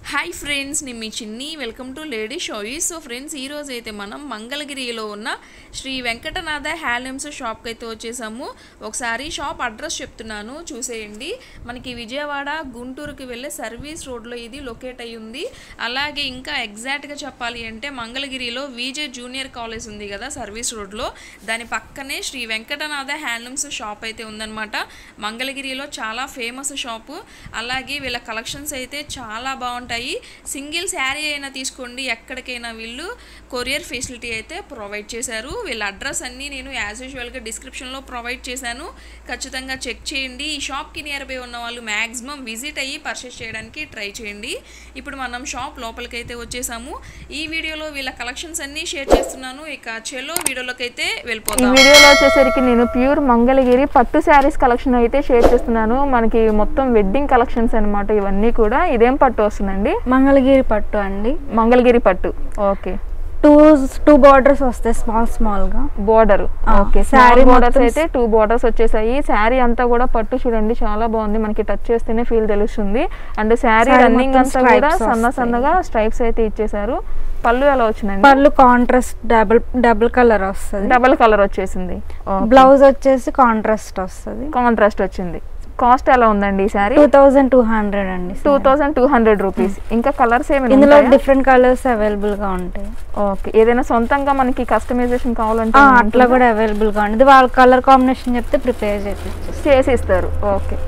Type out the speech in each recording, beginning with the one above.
Hi friends నేను మీ చిన్ని వెల్కమ్ టు లేడీ షోయిస్ సో ఫ్రెండ్స్ ఈరోజు అయితే మనం మంగళగిరిలో ఉన్న శ్రీ వెంకటనాథ హ్యాండ్లూమ్స్ షాప్కి అయితే వచ్చేసాము ఒకసారి షాప్ అడ్రస్ చెప్తున్నాను చూసేయండి మనకి విజయవాడ గుంటూరుకి వెళ్ళే సర్వీస్ రోడ్లో ఇది లొకేట్ అయి ఉంది అలాగే ఇంకా ఎగ్జాక్ట్గా చెప్పాలి అంటే మంగళగిరిలో విజే జూనియర్ కాలేజ్ ఉంది కదా సర్వీస్ రోడ్లో దాని పక్కనే శ్రీ వెంకటనాథ హ్యాండ్లూమ్స్ షాప్ అయితే ఉందన్నమాట మంగళగిరిలో చాలా ఫేమస్ షాపు అలాగే వీళ్ళ కలెక్షన్స్ అయితే చాలా బాగుంటాయి సింగిల్ శారీ అయినా తీసుకోండి ఎక్కడికైనా వీళ్ళు కొరియర్ ఫెసిలిటీ అయితే ప్రొవైడ్ చేశారు వీళ్ళ అడ్రస్ అన్నీ నేను యాజ్ యూజువల్గా డిస్క్రిప్షన్లో ప్రొవైడ్ చేశాను ఖచ్చితంగా చెక్ చేయండి ఈ షాప్కి నియర్ బై ఉన్న వాళ్ళు మ్యాక్సిమం విజిట్ అయ్యి పర్చేస్ చేయడానికి ట్రై చేయండి ఇప్పుడు మనం షాప్ లోపలికైతే వచ్చేసాము ఈ వీడియోలో వీళ్ళ కలెక్షన్స్ అన్నీ షేర్ చేస్తున్నాను ఇక చెలో వీడియోలోకి అయితే ఈ వెళ్ళిపోతాం వీడియోలో వచ్చేసరికి నేను ప్యూర్ మంగళగిరి పట్టు శారీస్ కలెక్షన్ అయితే షేర్ చేస్తున్నాను మనకి మొత్తం వెడ్డింగ్ కలెక్షన్స్ అన్నమాట ఇవన్నీ కూడా ఇదేం పట్టు వస్తుందండి మంగళగిరి పట్టు అండి మంగళగిరి పట్టు ఓకే టూ టూ బార్డర్స్ వస్తాయి స్మాల్ స్మాల్ గా బోర్డర్ ఆ, ఓకే saree శారీ బోర్డర్స్ మొత్తం అయితే టూ బోర్డర్స్ వచ్చేసాయి శారీ అంతా కూడా పట్టు చూడండి చాలా బాగుంది మనకి టచ్ చేస్తేనే ఫీల్ తెలుస్తుంది అండ్ శారీ Saree రన్నింగ్ మొత్తం అంతా కూడా stripes సన్న వస్తాయి. సన్నగా స్ట్రైప్స్ అయితే ఇచ్చేసారు పళ్ళు ఎలా వచ్చిందండి పళ్ళు కాంట్రాస్ట్ డబుల్ డబుల్ కలర్ వస్తుంది డబల్ కలర్ వచ్చేసింది బ్లౌజ్ వచ్చేసి కాంట్రాస్ట్ వస్తుంది కాంట్రాస్ట్ వచ్చింది కాస్ట్ ఎలా ఉందండి ఈ saree two thousand two hundred అండి two thousand two hundred rupees ఇంకా కలర్స్ ఏమైనా ఇందులో ఉంటాయా? డిఫరెంట్ కలర్స్ అవైలబుల్ గా ఉంటాయి ఓకే ఏదైనా సొంతంగా మనకి కస్టమైజేషన్ కావాలంటే ఆ, ఏమైనా అట్లా ఉంటుందా? కూడా అవైలబుల్ గా ఉంటుంది వాళ్ళ కలర్ కాంబినేషన్ చెప్తే ప్రిపేర్ చేపించేసి చేసి ఇస్తారు ఓకే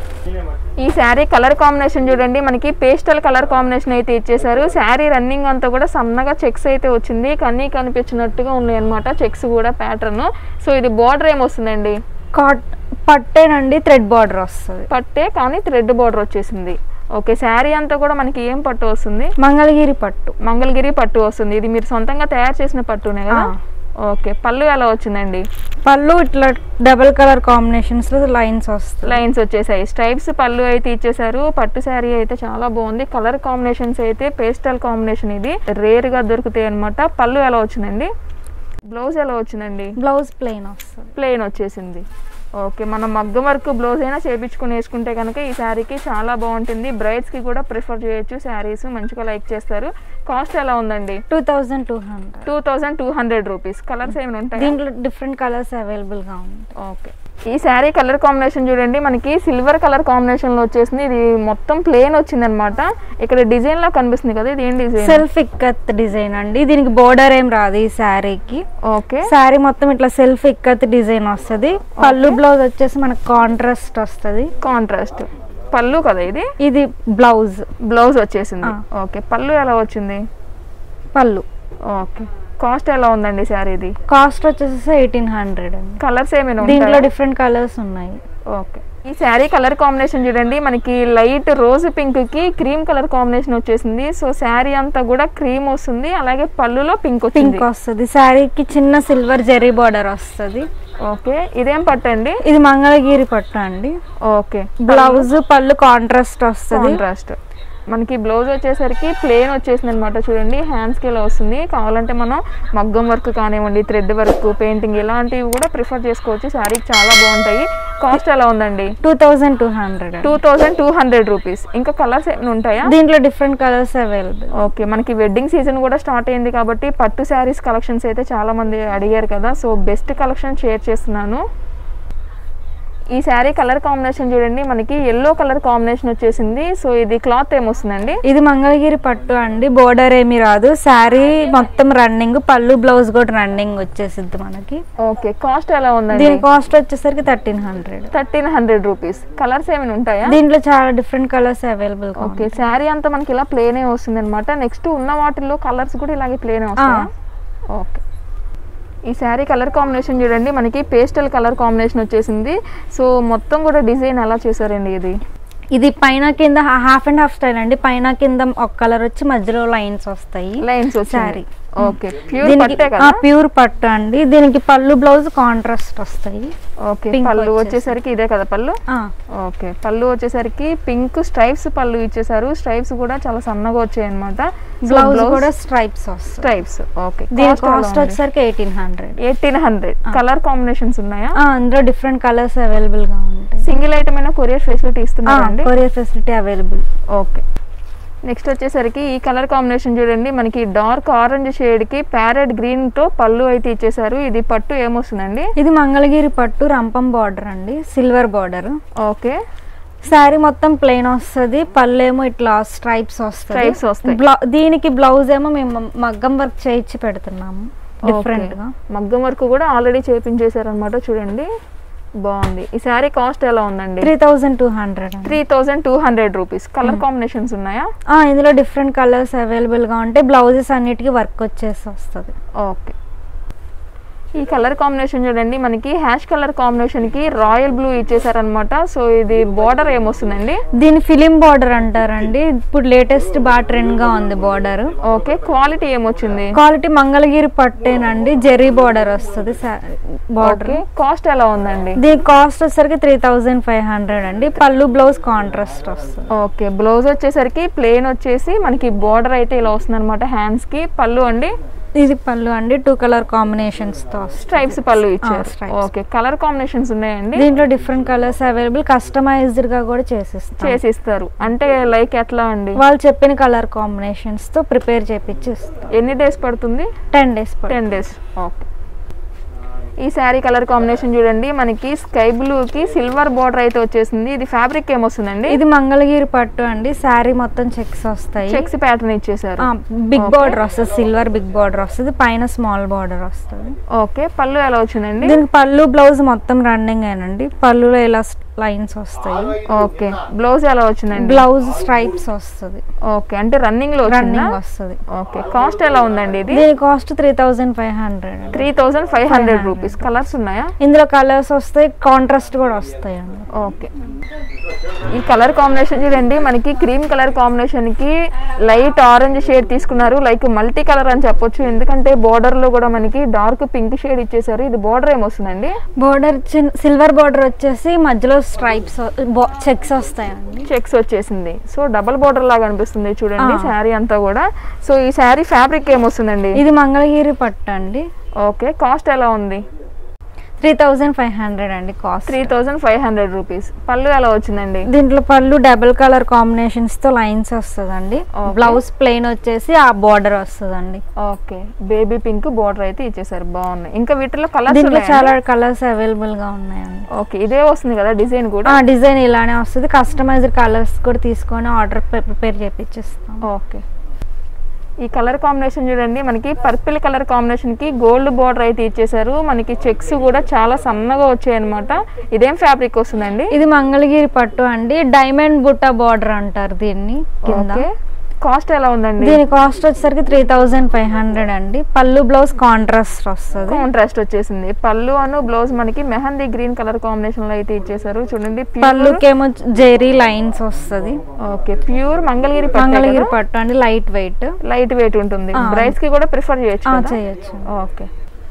ఈ శారీ కలర్ కాంబినేషన్ చూడండి మనకి పేస్టల్ కలర్ కాంబినేషన్ అయితే ఇచ్చేసారు శారీ రన్నింగ్ అంతా కూడా సన్నగా చెక్స్ అయితే వచ్చింది కన్నీ కనిపించినట్టుగా ఉన్నాయి అనమాట చెక్స్ కూడా ప్యాటర్న్ సో ఇది బార్డర్ ఏమొస్తుందండి కాట్ పట్టేనండి థ్రెడ్ బార్డర్ వస్తుంది పట్టే కానీ థ్రెడ్ బార్డర్ వచ్చేసింది ఓకే శారీ అంతా కూడా మనకి ఏం పట్టు వస్తుంది మంగళగిరి పట్టు మంగళగిరి పట్టు వస్తుంది ఇది మీరు సొంతంగా తయారు చేసిన పట్టునే కదా ఆ. ఓకే పళ్ళు ఎలా వచ్చిందండి పళ్ళు ఇట్లా డబుల్ కలర్ కాంబినేషన్స్ లో లైన్స్ వస్తాయి లైన్స్ వచ్చేసాయి స్ట్రైప్స్ పళ్ళు అయితే ఇచ్చేసారు పట్టు శారీ అయితే చాలా బాగుంది కలర్ కాంబినేషన్స్ అయితే పేస్టల్ కాంబినేషన్ ఇది రేర్ గా దొరుకుతాయి అనమాట పళ్ళు ఎలా వచ్చిందండి బ్లౌజ్ ఎలా వచ్చిందండి బ్లౌజ్ ప్లెయిన్ వస్తుంది ప్లెయిన్ వచ్చేసింది ఓకే మనం మగ్గం వర్క్ బ్లౌజ్ అయినా చేపించుకుని వేసుకుంటే కనుక ఈ శారీకి చాలా బాగుంటుంది బ్రైడ్స్ కి కూడా ప్రిఫర్ చేయొచ్చు శారీస్ మంచిగా లైక్ చేస్తారు కాస్ట్ ఎలా ఉందండి two thousand two hundred two thousand two hundred rupees colours ఏమైనా ఉంటాయి దీంట్లో డిఫరెంట్ కలర్స్ అవైలబుల్ గా ఉంటాయి ఓకే ఈ శారీ కలర్ కాంబినేషన్ చూడండి మనకి సిల్వర్ కలర్ కాంబినేషన్ లో వచ్చేసింది ఇది మొత్తం ప్లేన్ వచ్చింది అనమాట ఇక్కడ డిజైన్ లా కనిపిస్తుంది కదా ఇది ఏం డిజైన్ సెల్ఫ్ ఇక్కత్ డిజైన్ అండి దీనికి బోర్డర్ ఏం రాదు ఈ శారీకి ఓకే శారీ మొత్తం ఇట్లా సెల్ఫ్ ఇక్కత్ డిజైన్ వస్తుంది పళ్ళు బ్లౌజ్ వచ్చేసి మనకు కాంట్రాస్ట్ వస్తుంది కాంట్రాస్ట్ పళ్ళు కదా ఇది ఇది బ్లౌజ్ బ్లౌజ్ వచ్చేసింది ఆ. ఓకే పళ్ళు ఎలా వచ్చింది పళ్ళు ఓకే కాస్ట్ ఎలా ఉందండి శారీది కాస్ట్ వచ్చేసి ఎయిటీన్ హండ్రెడ్ అండి కలర్స్ ఏమైనా దీంట్లో ఉంటాయా? డిఫరెంట్ కలర్స్ ఉన్నాయి ఓకే ఈ శారీ కలర్ కాంబినేషన్ చూడండి మనకి లైట్ రోజ్ పింక్ కి క్రీమ్ కలర్ కాంబినేషన్ వచ్చేసింది సో శారీ అంతా కూడా క్రీమ్ వస్తుంది అలాగే పళ్ళులో పింక్ వచ్చింది పింక్ వస్తుంది శారీకి చిన్న సిల్వర్ జెరీ బార్డర్ వస్తుంది ఓకే ఇదేం పట్టండి ఇది మంగళగిరి పట్టు అండి ఓకే బ్లౌజ్ పళ్ళు కాంట్రాస్ట్ వస్తుంది కాంట్రాస్ట్ మనకి బ్లౌజ్ వచ్చేసరికి ప్లేన్ వచ్చేసింది అనమాట చూడండి హ్యాండ్స్కి ఇలా వస్తుంది కావాలంటే మనం మగ్గం వర్క్ కానివ్వండి థ్రెడ్ వర్క్ పెయింటింగ్ ఇలాంటివి కూడా ప్రిఫర్ చేసుకోవచ్చు శారీకి చాలా బాగుంటాయి కాస్ట్ ఎలా ఉందండి two thousand two hundred two thousand two hundred rupees ఇంకా కలర్స్ ఏమైనా ఉంటాయా దీంట్లో డిఫరెంట్ కలర్స్ అవైలబుల్ ఓకే మనకి వెడ్డింగ్ సీజన్ కూడా స్టార్ట్ అయింది కాబట్టి పట్టు శారీస్ కలెక్షన్స్ అయితే చాలా మంది అడిగారు కదా సో బెస్ట్ కలెక్షన్ షేర్ చేస్తున్నాను ఈ శారీ కలర్ కాంబినేషన్ చూడండి మనకి ఎల్లో కలర్ కాంబినేషన్ వచ్చేసింది సో ఇది క్లాత్ ఏమొస్తుందండి ఇది మంగళగిరి పట్టు అండి బోర్డర్ ఏమి రాదు శారీ మొత్తం రన్నింగ్ పళ్ళు బ్లౌజ్ కూడా రన్నింగ్ వచ్చేసిద్ది మనకి ఓకే కాస్ట్ ఎలా ఉందండి దీని కాస్ట్ వచ్చేసరికి thirteen hundred thirteen hundred rupees colours ఏమైనా ఉంటాయా దీంట్లో చాలా different colours available okay sari అంతా మనకి ఇలా ప్లేనే వస్తుంది అనమాట నెక్స్ట్ ఉన్న వాటిల్లో కలర్స్ కూడా ఇలాగే ప్లేనే వస్తాయా ఓకే ఈ శారీ కలర్ కాంబినేషన్ చూడండి మనకి పేస్టల్ కలర్ కాంబినేషన్ వచ్చేసింది సో మొత్తం కూడా డిజైన్ ఎలా చేశారండి ఇది ఇది పైన కింద హాఫ్ అండ్ హాఫ్ స్టైల్ అండి పైన కింద ఒక కలర్ వచ్చి మధ్యలో లైన్స్ వస్తాయి లైన్స్ వచ్చాయి Saree. ఓకే ప్యూర్ దీనికి పట్టే కదా ప్యూర్ పట్టు అండి దీనికి పళ్ళు బ్లౌజ్ కాంట్రాస్ట్ వస్తాయి ఓకే pink పళ్ళు వచ్చేసి. వచ్చేసరికి ఇదే కదా పళ్ళు ఆ, ఓకే పళ్ళు వచ్చేసరికి పింక్ స్ట్రైప్స్ పళ్ళు ఇచ్చేసారు స్ట్రైప్స్ కూడా చాలా సన్నగా వచ్చాయి అనమాట బ్లౌజ్ కూడా స్ట్రైప్స్ వస్తాయి స్ట్రైప్స్ ఓకే దీని కాస్ట్ వచ్చేసరికి eighteen hundred eighteen hundred colour combinations ఉన్నాయా అందులో డిఫరెంట్ కలర్స్ అవైలబుల్ గా ఉంటాయి సింగిల్ ఐటమ్ అయినా కొరియర్ ఫెసిలిటీ ఇస్తున్నారా అండి courier facility available okay next వచ్చేసరికి ఈ కలర్ కాంబినేషన్ చూడండి మనకి డార్క్ ఆరెంజ్ షేడ్ కి ప్యారెట్ గ్రీన్ తో పళ్ళు అయితే ఇచ్చేసారు ఇది పట్టు ఏమొస్తుందండి ఇది మంగళగిరి పట్టు రంపం బార్డర్ అండి సిల్వర్ బార్డర్ ఓకే శారీ మొత్తం ప్లెయిన్ వస్తుంది పళ్ళేమో ఇట్లా స్ట్రైప్స్ వస్తాయి Stripes వస్తాయి. బ్లౌ- దీనికి బ్లౌజ్ ఏమో మేము మగ్గం వర్క్ చేయించి పెడుతున్నాము డిఫరెంట్ గా మగ్గం వర్క్ కూడా ఆల్రెడీ చేపించేశారు అనమాట చూడండి బాగుంది ఈ శారీ కాస్ట్ ఎలా ఉందండి three thousand two hundred three thousand two hundred rupees colour combinations ఉన్నాయా ఇందులో డిఫరెంట్ కలర్స్ అవైలబుల్ గా ఉంటాయి బ్లౌజెస్ అన్నిటికీ వర్క్ వచ్చేసి వస్తుంది ఓకే ఈ కలర్ కాంబినేషన్ చూడండి మనకి హ్యాష్ కలర్ కాంబినేషన్ కి రాయల్ బ్లూ ఇచ్చేసారనమాట సో ఇది బార్డర్ ఏమొస్తుందండి దీని ఫిలిం బార్డర్ అంటారండి ఇప్పుడు లేటెస్ట్ బాగా ట్రెండ్ గా ఉంది బార్డర్ ఓకే క్వాలిటీ ఏమొచ్చింది క్వాలిటీ మంగళగిరి పట్టేనండి జెరీ బార్డర్ వస్తుంది బార్డర్ ఓకే కాస్ట్ ఎలా ఉందండి దీని కాస్ట్ వచ్చేసరికి త్రీ థౌజండ్ ఫైవ్ హండ్రెడ్ అండి పళ్ళు బ్లౌజ్ కాంట్రాస్ట్ వస్తుంది ఓకే బ్లౌజ్ వచ్చేసరికి ప్లెయిన్ వచ్చేసి మనకి బార్డర్ అయితే ఇలా వస్తుంది అనమాట హ్యాండ్స్ కి పళ్ళు అండి ఇది పళ్ళు అండి టూ కలర్ కాంబినేషన్స్ తో వస్తుంది స్ట్రైప్స్ పళ్ళు ఇచ్చారు stripes. ఓకే కలర్ కాంబినేషన్స్ ఉన్నాయండి దీంట్లో డిఫరెంట్ కలర్స్ అవైలబుల్ కస్టమైజ్డ్ గా కూడా చేసిస్తాం చేసి ఇస్తారు అంటే లైక్ ఎట్లా అండి వాళ్ళు చెప్పిన కలర్ కాంబినేషన్స్ తో ప్రిపేర్ చేపించి ఇస్తాం ఎన్ని డేస్ పడుతుంది ten days ten days okay ఈ శారీ కలర్ కాంబినేషన్ చూడండి మనకి స్కై బ్లూ కి సిల్వర్ బార్డర్ అయితే వచ్చేసింది ఇది ఫ్యాబ్రిక్ ఏమొస్తుందండి ఇది మంగళగిరి పట్టు అండి శారీ మొత్తం చెక్స్ వస్తాయి చెక్స్ ప్యాటర్న్ ఇచ్చేసారు బిగ్ Okay. బార్డర్ వస్తుంది సిల్వర్ బిగ్ బార్డర్ వస్తుంది పైన స్మాల్ బార్డర్ వస్తుంది ఓకే పళ్ళు ఎలా వచ్చిందండి దీనికి పళ్ళు బ్లౌజ్ మొత్తం రన్నింగ్ ఏనండి పళ్ళులో ఇలా లైన్స్ వస్తాయి ఓకే బ్లౌజ్ ఎలా వచ్చిందండి బ్లౌజ్ స్ట్రైప్స్ వస్తుంది ఓకే అంటే రన్నింగ్ లో వచ్చిందా రన్నింగ్ వస్తుంది ఓకే కాస్ట్ ఎలా ఉందండి ఇది దీని cost three thousand five hundred three thousand five hundred rupees colours ఉన్నాయా ఇందులో కలర్స్ వస్తాయి కాంట్రాస్ట్ కూడా వస్తాయి అండి ఓకే ఈ కలర్ కాంబినేషన్ చూడండి మనకి క్రీమ్ కలర్ కాంబినేషన్ కి లైట్ ఆరెంజ్ షేడ్ తీసుకున్నారు లైక్ మల్టీ కలర్ అని చెప్పొచ్చు ఎందుకంటే బోర్డర్ లో కూడా మనకి డార్క్ పింక్ షేడ్ ఇచ్చేసారు ఇది బోర్డర్ ఏమొస్తుందండి బోర్డర్ సిల్వర్ బోర్డర్ వచ్చేసి మధ్యలో స్ట్రైప్స్ చెక్స్ వస్తాయండి చెక్స్ వచ్చేసింది సో డబల్ బోర్డర్ లాగా అనిపిస్తుంది చూడండి ఆ. శారీ అంతా కూడా సో ఈ శారీ ఫ్యాబ్రిక్ ఏమొస్తుందండి ఇది మంగళగిరి పట్టు అండి ఓకే కాస్ట్ ఎలా ఉంది త్రీ థౌజండ్ ఫైవ్ హండ్రెడ్ అండి cost three thousand five hundred rupees పళ్ళు ఎలా వచ్చిందండి దీంట్లో పళ్ళు డబుల్ కలర్ కాంబినేషన్స్ తో లైన్స్ వస్తుందండి Okay. బ్లౌజ్ ప్లెయిన్ వచ్చేసి ఆ బార్డర్ వస్తుందండి ఓకే బేబీ పింక్ బోర్డర్ అయితే ఇచ్చేసారు బాగున్నాయి ఇంకా వీటిలో కలర్స్ దీంట్లో చాలా కలర్స్ అవైలబుల్ గా ఉన్నాయండి ఓకే ఇదే వస్తుంది కదా డిజైన్ కూడా ఆ డిజైన్ ఇలానే వస్తుంది కస్టమైజ్డ్ కలర్స్ కూడా తీసుకొని ఆర్డర్ ప్రిపేర్ చేపించేస్తాం ఓకే ఈ కలర్ కాంబినేషన్ చూడండి మనకి పర్పుల్ కలర్ కాంబినేషన్ కి గోల్డ్ బోర్డర్ అయితే ఇచ్చేసారు మనకి చెక్స్ కూడా చాలా సన్నగా వచ్చాయి అనమాట ఇదేం ఫ్యాబ్రిక్ వస్తుందండి ఇది మంగళగిరి పట్టు అండి డైమండ్ బుట్ట బార్డర్ అంటారు దీన్ని కింద ఓకే కాస్ట్ ఎలా ఉందండి దీని కాస్ట్ వచ్చేసరికి త్రీ థౌజండ్ ఫైవ్ హండ్రెడ్ అండి పళ్ళు బ్లౌజ్ కాంట్రాస్ట్ వస్తుంది కాంట్రాస్ట్ వచ్చేసింది పళ్ళు అను బ్లౌజ్ మనకి మెహందీ గ్రీన్ కలర్ కాంబినేషన్ లో అయితే ఇచ్చేసారు చూడండి ప్యూర్ పళ్ళుకేమో జెరీ లైన్స్ వస్తుంది ఓకే ప్యూర్ మంగళగిరి మంగళగిరి పట్టు అండి లైట్ వెయిట్ లైట్ వెయిట్ ఉంటుంది ఆ. బ్రైడ్స్ కి కూడా ప్రిఫర్ చేయొచ్చు కదా? చేయొచ్చు ఓకే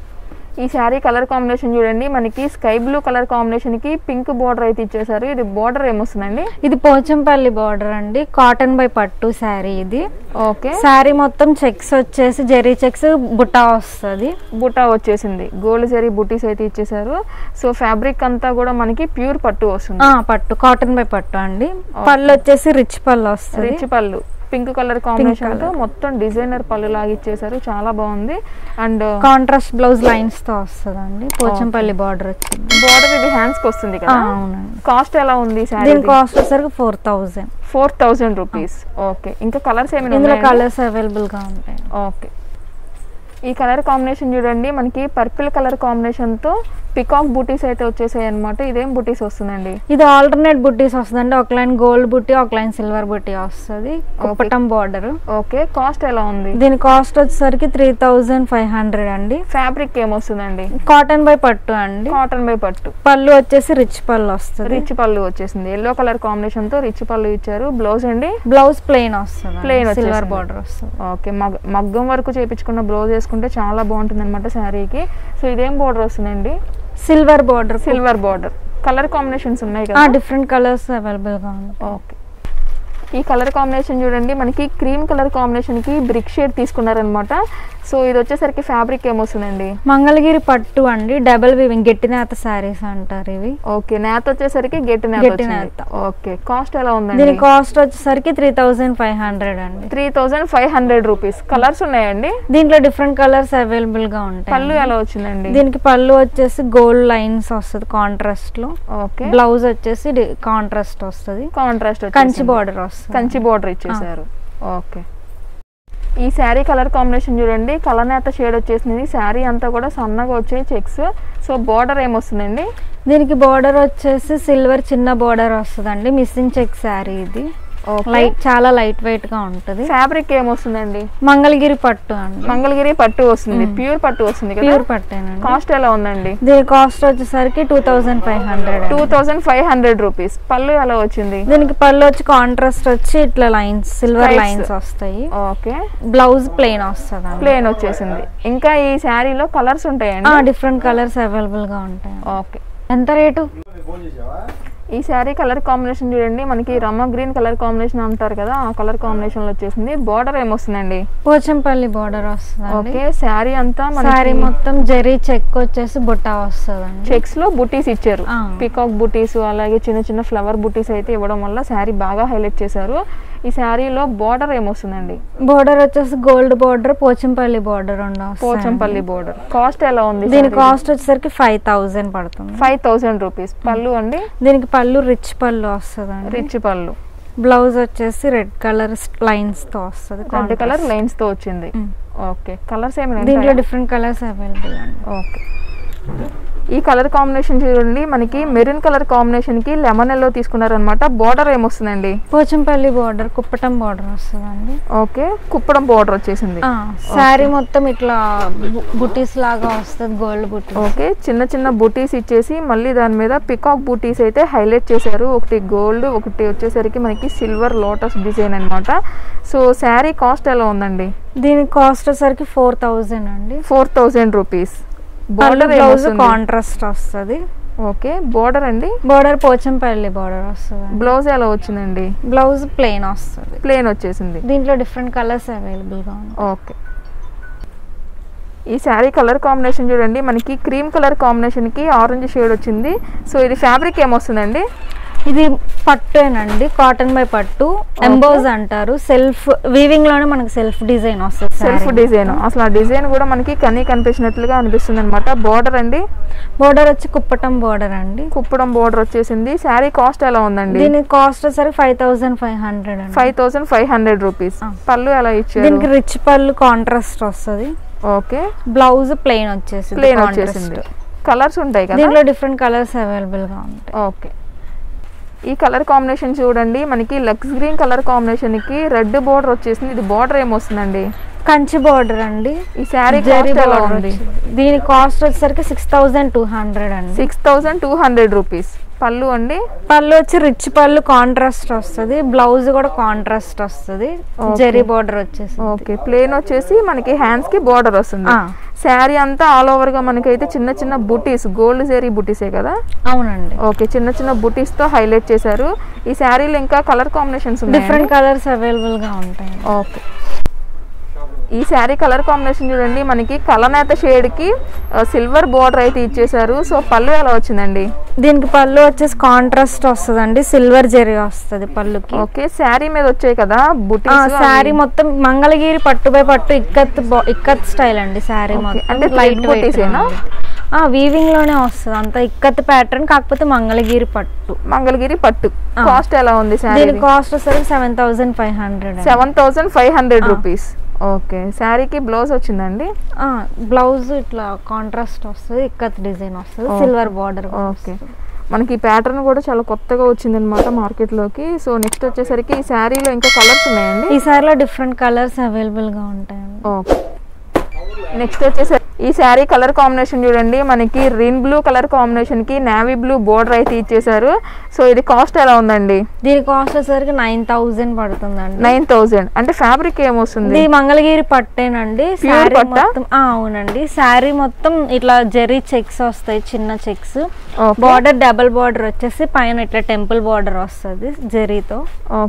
ఈ శారీ కలర్ కాంబినేషన్ చూడండి మనకి స్కై బ్లూ కలర్ కాంబినేషన్ కి పింక్ బోర్డర్ అయితే ఇచ్చేసారు ఇది బోర్డర్ ఏమొస్తుందండి ఇది పోచంపల్లి బార్డర్ అండి కాటన్ బై పట్టు శారీ ఇది ఓకే శారీ మొత్తం చెక్స్ వచ్చేసి జెరీ చెక్స్ బుట్టా వస్తుంది బుటా వచ్చేసింది గోల్డ్ జరీ బుటీస్ అయితే ఇచ్చేసారు సో ఫ్యాబ్రిక్ అంతా కూడా మనకి ప్యూర్ పట్టు వస్తుంది ఆ, పట్టు కాటన్ బై పట్టు అండి పళ్ళు వచ్చేసి రిచ్ పళ్ళు వస్తుంది రిచ్ పళ్ళు పింక్ కలర్ కాంబినేషన్ తో మొత్తం డిజైనర్ పళ్ళు లాగా ఇచ్చేసారు చాలా బాగుంది అండ్ కాంట్రాస్ట్ బ్లౌజ్ లైన్స్ తో వస్తుందండి పోచంపల్లి బార్డర్ వచ్చింది బోర్డర్ ఇది హ్యాండ్స్ కి వస్తుంది ఆ, కదా అవునండి కాస్ట్ ఎలా ఉంది శారీ దీని కాస్ట్ వచ్చేసరికి four thousand four thousand rupees okay ఇంకా కలర్స్ ఏమైనా ఇందులో ఉన్నాయా కలర్స్ అవైలబుల్ గా ఉంటాయి ఓకే ఈ కలర్ కాంబినేషన్ చూడండి మనకి పర్పుల్ కలర్ కాంబినేషన్ తో పికాక్ బూటీస్ అయితే వచ్చేసాయి అనమాట ఇదేం బూటీస్ వస్తుందండి ఇది ఆల్టర్నేట్ బుట్టీస్ వస్తుందండి ఒక లైన్ గోల్డ్ బుట్టి ఒక లైన్ సిల్వర్ బుట్టి వస్తుంది కుప్పటం బార్డర్ ఓకే కాస్ట్ ఎలా ఉంది దీని కాస్ట్ వచ్చేసరికి త్రీ థౌజండ్ ఫైవ్ హండ్రెడ్ అండి ఫ్యాబ్రిక్ ఏమొస్తుందండి కాటన్ బై పట్టు అండి కాటన్ బై పట్టు పళ్ళు వచ్చేసి రిచ్ పళ్ళు వస్తుంది రిచ్ పళ్ళు వచ్చేసింది ఎల్లో కలర్ కాంబినేషన్ తో రిచ్ పళ్ళు ఇచ్చారు బ్లౌజ్ అండి బ్లౌజ్ ప్లెయిన్ వస్తుంది Plain సిల్వర్ వచ్చేసింది. బార్డర్ వస్తుంది ఓకే మగ్ మగ్గం వరకు చేపించుకున్న బ్లౌజ్ వేసుకుంటే చాలా బాగుంటుంది అనమాట శారీకి సో ఇదేం బోర్డర్ వస్తుందండి silver border silver border colour combinations ఉన్నాయి కదా డిఫరెంట్ కలర్స్ అవైలబుల్ గా ఉంది ఓకే ఈ కలర్ కాంబినేషన్ చూడండి మనకి క్రీమ్ కలర్ కాంబినేషన్ కి బ్రిక్ షేడ్ తీసుకున్నారనమాట సో ఇది వచ్చేసరికి ఫ్యాబ్రిక్ ఏమొస్తుందండి మంగళగిరి పట్టు అండి డబల్ వివింగ్ గట్టి నేత శారీస్ అంటారు ఇవి ఓకే నేత వచ్చేసరికి గట్టి నేత గట్టి వచ్చింది. నేత. ఓకే కాస్ట్ ఎలా ఉందండి దీని కాస్ట్ వచ్చేసరికి త్రీ థౌజండ్ ఫైవ్ హండ్రెడ్ అండి three thousand five hundred rupees colours ఉన్నాయండి దీంట్లో డిఫరెంట్ కలర్స్ అవైలబుల్ గా ఉంటాయి పళ్ళు ఎలా వచ్చిందండి దీనికి పళ్ళు వచ్చేసి గోల్డ్ లైన్స్ వస్తుంది కాంట్రాస్ట్ లో ఓకే బ్లౌజ్ వచ్చేసి కాంట్రాస్ట్ వస్తుంది కాంట్రాస్ట్ కంచి బార్డర్ వస్తుంది కంచి బార్డర్ ఇచ్చేసారు ఓకే ఈ శారీ కలర్ కాంబినేషన్ చూడండి కలనేత షేడ్ వచ్చేసింది శారీ అంతా కూడా సన్నగా వచ్చాయి చెక్స్ సో బార్డర్ ఏమొస్తుందండి దీనికి బార్డర్ వచ్చేసి సిల్వర్ చిన్న బార్డర్ వస్తుందండి మిస్సింగ్ చెక్ శారీ ఇది ఓకే లైట్ చాలా లైట్ వెయిట్ గా ఉంటది ఫ్యాబ్రిక్ ఏమొస్తుందండి మంగళగిరి పట్టు అండి మంగళగిరి పట్టు వస్తుంది ప్యూర్ పట్టు వస్తుంది కదా ప్యూర్ పట్టేనండి కాస్ట్ ఎలా ఉందండి దీని కాస్ట్ వచ్చేసరికి two thousand five hundred two thousand five hundred rupees పళ్ళు ఎలా వచ్చింది దీనికి పళ్ళు వచ్చి కాంట్రాస్ట్ వచ్చి ఇట్లా లైన్స్ సిల్వర్ Stripes. లైన్స్ వస్తాయి ఓకే బ్లౌజ్ ప్లెయిన్ వస్తుంది ప్లేన్ వచ్చేసింది ఇంకా ఈ శారీలో కలర్స్ ఉంటాయండి డిఫరెంట్ కలర్స్ అవైలబుల్ గా ఉంటాయి ఓకే ఎంత రేటు ఈ శారీ కలర్ కాంబినేషన్ చూడండి మనకి రమ్మ గ్రీన్ కలర్ కాంబినేషన్ అంటారు కదా ఆ కలర్ కాంబినేషన్ లో వచ్చేసింది బార్డర్ ఏమొస్తుందండి పోచంపల్లి బార్డర్ వస్తుందండి ఓకే శారీ అంతా శారీ మనకి మొత్తం జరీ చెక్ వచ్చేసి బుట్ట వస్తుందండి చెక్స్ లో బుటీస్ ఇచ్చారు ఆ. పికాక్ బుటీస్ అలాగే చిన్న చిన్న ఫ్లవర్ బుటీస్ అయితే ఇవ్వడం వల్ల శారీ బాగా హైలైట్ చేశారు ఈ శారీలో బార్డర్ ఏమొస్తుందండి బోర్డర్ వచ్చేసి గోల్డ్ బోర్డర్ పోచంపల్లి బోర్డర్ ఉండవు పోచంపల్లి బార్డర్ కాస్ట్ ఎలా ఉంది దీని కాస్ట్ వచ్చేసరికి ఫైవ్ థౌజండ్ పడుతుంది ఫైవ్ థౌసండ్ రూపీస్ పళ్ళు అండి దీనికి పళ్ళు రిచ్ పళ్ళు వస్తుందండి రిచ్ పళ్ళు బ్లౌజ్ వచ్చేసి రెడ్ కలర్ లైన్స్ తో వస్తుంది రెడ్ కలర్ లైన్స్ తో వచ్చింది మ్. ఓకే కలర్స్ ఏమైనా దీంట్లో ఉంటాయా? డిఫరెంట్ కలర్స్ అవైలబుల్ అండి ఓకే ఈ కలర్ కాంబినేషన్ చూడండి మనకి మెరూన్ కలర్ కాంబినేషన్ కి లెమన్ ఎల్లో తీసుకున్నారనమాట బార్డర్ ఏమొస్తుందండి పోచంపల్లి బార్డర్ కుప్పటం బార్డర్ వస్తుందండి ఓకే కుప్పడం బార్డర్ వచ్చేసింది శారీ మొత్తం ఇట్లా బుటీస్ లాగా వస్తుంది గోల్డ్ బుటీస్ ఓకే చిన్న చిన్న బూటీస్ ఇచ్చేసి మళ్ళీ దాని మీద పికాక్ బూటీస్ అయితే హైలైట్ చేశారు ఒకటి గోల్డ్ ఒకటి వచ్చేసరికి మనకి సిల్వర్ లోటస్ డిజైన్ అన్నమాట సో శారీ కాస్ట్ ఎలా ఉందండి దీని కాస్ట్ వచ్చేసరికి ఫోర్ థౌజండ్ అండి four thousand rupees border border blouse contrast వస్తుంది ఓకే బార్డర్ అండి బార్డర్ పోచంపల్లి బార్డర్ వస్తుంది బ్లౌజ్ ఎలా వచ్చిందండి బ్లౌజ్ ప్లెయిన్ వస్తుంది ప్లేన్ వచ్చేసింది దీంట్లో డిఫరెంట్ కలర్స్ అవైలబుల్ గా ఉన్నాయి ఓకే ఈ శారీ కలర్ కాంబినేషన్ చూడండి మనకి క్రీమ్ కలర్ కాంబినేషన్కి ఆరెంజ్ షేడ్ వచ్చింది సో ఇది ఫ్యాబ్రిక్ ఏమొస్తుందండి ఇది పట్టేనండి కాటన్ బై పట్టు ఎంబోజ్ అంటారు సెల్ఫ్ వీవింగ్ లోనే మనకి సెల్ఫ్ డిజైన్ వస్తుంది సెల్ఫ్ డిజైన్ అసలు ఆ డిజైన్ కూడా మనకి కనీ కనిపించినట్లుగా అనిపిస్తుంది అనమాట బార్డర్ అండి బోర్డర్ వచ్చి కుప్పటం బోర్డర్ అండి కుప్పడం బార్డర్ వచ్చేసింది శారీ కాస్ట్ ఎలా ఉందండి దీని కాస్ట్ వచ్చేసరికి ఫైవ్ థౌసండ్ ఫైవ్ హండ్రెడ్ అండి five thousand five hundred rupees ఆ. పళ్ళు ఎలా ఇచ్చారు దీనికి రిచ్ పళ్ళు కాంట్రాస్ట్ వస్తుంది ఓకే బ్లౌజ్ ప్లెయిన్ వచ్చేసి ప్లేన్ వచ్చేసింది కలర్స్ ఉంటాయి కదా దీంట్లో డిఫరెంట్ కలర్స్ అవైలబుల్ గా ఉంటాయి ఓకే ఈ కలర్ కాంబినేషన్ చూడండి మనకి లక్స్ గ్రీన్ కలర్ కాంబినేషన్కి రెడ్ బార్డర్ వచ్చేసింది ఇది బార్డర్ ఏమొస్తుందండి కంచి బోర్డర్ అండి ఈ శారీ జరీ కాస్ట్ ఎలా border ఉంది వచ్చింది. దీని కాస్ట్ వచ్చేసరికి సిక్స్ థౌసండ్ టూ హండ్రెడ్ అండి six thousand two hundred rupees పళ్ళు అండి పళ్ళు వచ్చి రిచ్ పళ్ళు కాంట్రాస్ట్ వస్తుంది బ్లౌజ్ కూడా కాంట్రాస్ట్ వస్తుంది Okay. జరీ బోర్డర్ వచ్చేసి ఓకే ప్లేన్ వచ్చేసి మనకి హ్యాండ్స్ కి బార్డర్ వస్తుంది ఆ. శారీ అంతా ఆల్ ఓవర్ గా మనకైతే చిన్న చిన్న బుటీస్ గోల్డ్ జరీ బుటీసే కదా అవునండి ఓకే చిన్న చిన్న బుటీస్ తో హైలైట్ చేశారు ఈ శారీలో ఇంకా కలర్ కాంబినేషన్స్ ఉన్నాయి డిఫరెంట్ కలర్స్ అవైలబుల్ గా ఉంటాయి ఓకే ఈ శారీ కలర్ కాంబినేషన్ చూడండి మనకి కలనేత షేడ్ కి సిల్వర్ బార్డర్ అయితే ఇచ్చేసారు సో పళ్ళు ఎలా వచ్చిందండి దీనికి పళ్ళు వచ్చేసి కాంట్రాస్ట్ వస్తుందండి సిల్వర్ జరీ వస్తుంది పళ్ళుకి ఓకే శారీ మీద వచ్చాయి కదా బుటీస్ శారీ మొత్తం మంగళగిరి పట్టు బై పట్టు ఇక్కత్ బా- ఇక్కత్ స్టైల్ అండి శారీ Okay. మొత్తం అంటే లైట్ thread booties ఏనా? వీవింగ్ లోనే వస్తుంది అంత ఇక్కత్ ప్యాటర్న్ కాకపోతే మంగళగిరి పట్టు మంగళగిరి పట్టు ఆ. కాస్ట్ ఎలా ఉంది శారీ దీని కాస్ట్ వచ్చేసరికి seven thousand five hundred seven thousand five hundred rupees okay శారీకి బ్లౌజ్ వచ్చిందండి బ్లౌజ్ ఇట్లా కాంట్రాస్ట్ వస్తుంది ఇక్కత్ డిజైన్ వస్తుంది Okay. సిల్వర్ బార్డర్ ఓకే మనకి ఈ ప్యాటర్న్ కూడా చాలా కొత్తగా వచ్చింది అనమాట మార్కెట్లోకి సో నెక్స్ట్ వచ్చేసరికి ఈ శారీలో ఇంకా కలర్స్ ఉన్నాయండి ఈ సారిలో డిఫరెంట్ కలర్స్ అవైలబుల్ గా ఉంటాయండి ఓకే నెక్స్ట్ వచ్చేసరికి ఈ శారీ కలర్ కాంబినేషన్ చూడండి మనకి రిన్ బ్లూ కలర్ కాంబినేషన్ కి నావీ బ్లూ బోర్డర్ అయితే ఇచ్చేసారు సో ఇది కాస్ట్ ఎలా ఉందండి దీని కాస్ట్ వచ్చేసరికి నైన్ థౌసండ్ పడుతుందండి నైన్ థౌజండ్ అంటే ఫ్యాబ్రిక్ ఏమొస్తుంది ఇది మంగళగిరి పట్టేనండి Pure శారీ పట్టా? మొత్తం ఆ, అవునండి శారీ మొత్తం ఇట్లా జెరీ చెక్స్ వస్తాయి చిన్న checks Okay. Border double border వచ్చేసి పైన ఇట్లా టెంపుల్ బార్డర్ వస్తుంది జెరీతో ఓకే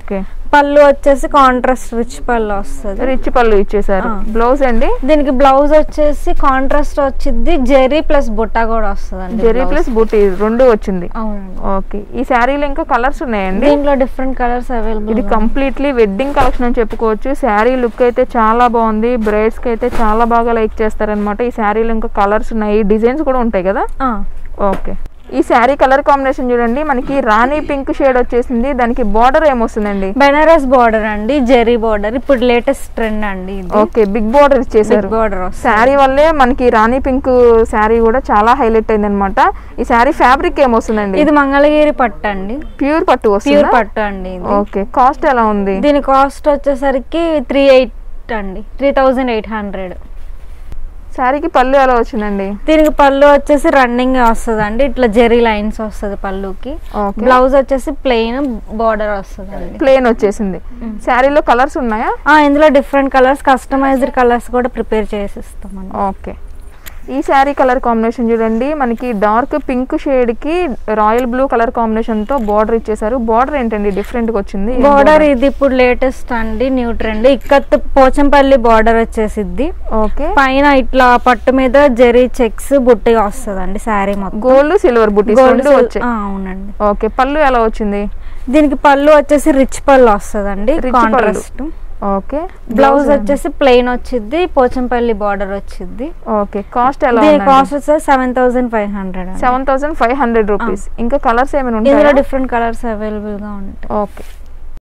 పళ్ళు వచ్చేసి కాంట్రాస్ట్ రిచ్ పళ్ళు వస్తుంది రిచ్ పళ్ళు ఇచ్చేసారు ఆ. బ్లౌజ్ అండి దీనికి బ్లౌజ్ వచ్చేసి కాంట్రాస్ట్ వచ్చింది జెరీ ప్లస్ బుట్ట కూడా వస్తుంది జెరీ ప్లస్ బూటీ రెండు వచ్చింది అవునండి ఓకే ఈ శారీలో ఇంకా కలర్స్ ఉన్నాయండి దీంట్లో డిఫరెంట్ కలర్స్ అవైలబుల్ ఇది కంప్లీట్లీ వెడ్డింగ్ కలెక్షన్ అని చెప్పుకోవచ్చు శారీ లుక్ అయితే చాలా బాగుంది బ్రైడ్స్ కి అయితే చాలా బాగా లైక్ చేస్తారనమాట ఈ శారీలో ఇంకా కలర్స్ ఉన్నాయి డిజైన్స్ కూడా ఉంటాయి కదా ఓకే ఈ శారీ కలర్ కాంబినేషన్ చూడండి మనకి రాణి పింక్ షేడ్ వచ్చేసింది దానికి బార్డర్ ఏమొస్తుందండి బెనారస్ బార్డర్ అండి జెరీ బార్డర్ ఇప్పుడు లేటెస్ట్ ట్రెండ్ అండి ఇది ఓకే బిగ్ బార్డర్ ఇచ్చేసారు బార్డర్ వస్తుంది శారీ వల్లే మనకి రాణి పింక్ శారీ కూడా చాలా హైలైట్ అయింది అనమాట ఈ శారీ ఫ్యాబ్రిక్ ఏమొస్తుందండి ఇది మంగళగిరి పట్టు అండి ప్యూర్ పట్టు ప్యూర్ వస్తుంది పట్టు అండి ఇది ఓకే కాస్ట్ ఎలా ఉంది దీని కాస్ట్ వచ్చేసరికి త్రీ ఎయిట్ అండి త్రీ థౌజండ్ ఎయిట్ హండ్రెడ్ శారీకి పళ్ళు ఎలా వచ్చిందండి దీనికి పళ్ళు వచ్చేసి రన్నింగ్ వస్తుంది అండి ఇట్లా జెరీ లైన్స్ వస్తుంది పళ్ళుకి ఓకే బ్లౌజ్ వచ్చేసి ప్లెయిన్ బార్డర్ వస్తుంది అండి ప్లేన్ వచ్చేసింది శారీలో కలర్స్ ఉన్నాయా ఇందులో డిఫరెంట్ కలర్స్ కస్టమైజ్డ్ కలర్స్ కూడా ప్రిపేర్ చేసి ఇస్తామండి ఓకే ఈ శారీ కలర్ కాంబినేషన్ చూడండి మనకి డార్క్ పింక్ షేడ్ కి రాయల్ బ్లూ కలర్ కాంబినేషన్ తో బార్డర్ ఇచ్చేసారు బార్డర్ ఏంటండి డిఫరెంట్ గా వచ్చింది ఏం బార్డర్ ఇది ఇప్పుడు లేటెస్ట్ అండి new trend ikat Pochampally border వచ్చేసిద్ది ఓకే పైన ఇట్లా పట్టు మీద జెరీ చెక్స్ బుట్టి వస్తుంది అండి శారీ మొత్తం గోల్డ్ సిల్వర్ బుటీస్ Gold రెండు sil- వచ్చాయి ఆ, అవునండి ఓకే పళ్ళు ఎలా వచ్చింది దీనికి పళ్ళు వచ్చేసి రిచ్ పళ్ళు వస్తుంది అండి Rich పళ్ళు. కాంట్రాస్ట్ ఓకే బ్లౌజ్ వచ్చేసి ప్లెయిన్ వచ్చింది పోచంపల్లి బార్డర్ వచ్చింది ఓకే కాస్ట్ ఎలా దీని కాస్ట్ వచ్చేసి seven thousand five hundred seven thousand five hundred rupees ఇంకా కలర్స్ ఏమైనా ఇందులో ఉంటాయా డిఫరెంట్ కలర్స్ అవైలబుల్ గా ఉంటాయి ఓకే